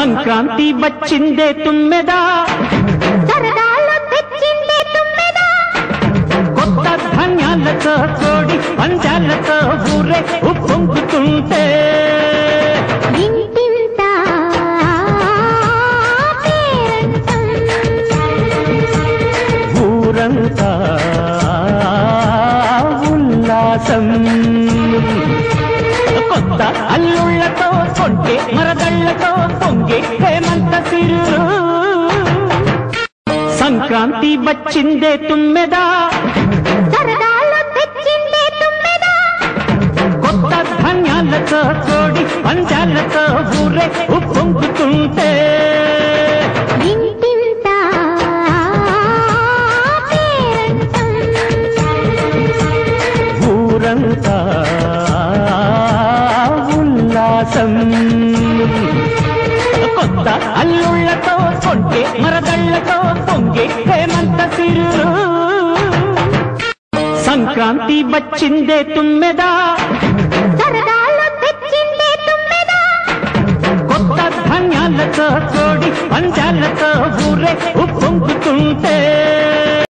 సంక్రాంతి వచ్చిందే తుమ్మెదా సరదాలు తెచ్చిందే తుమ్మెదా కొత్త ధాన్యాలతో కోడి పంజాలతో ఊరే ఉప్పొంగుతుంటే ఇంటింటా పేరంటం ఊరంతా ఉల్లాసం కొత్త అల్లుళ్ళతో కొంటే మరదళ్ళతో పొంగే హేమంత సిరు సంక్రాంతి వచ్చిందే తుమ్మెదా సరదాలు తెచ్చిందే తుమ్మెదా కొత్త ధాన్యాలతో కోడి పంజాలతో ఊరే ఉప్పొంగుతుంటే ఇంటింటా పేరంటం ఊరంతా ఉల్లాసం కొత్త అల్లుళ్ళతో కొంటే మరదళ్ళతో పొంగే హేమంత సిరు సంక్రాంతి వచ్చిందే తుమ్మెదా సరదాలు తెచ్చిందే తుమ్మెదా కొత్త ధాన్యాలతో కోడి పంజాలతో ఊరే ఉప్పొంగుతుంటే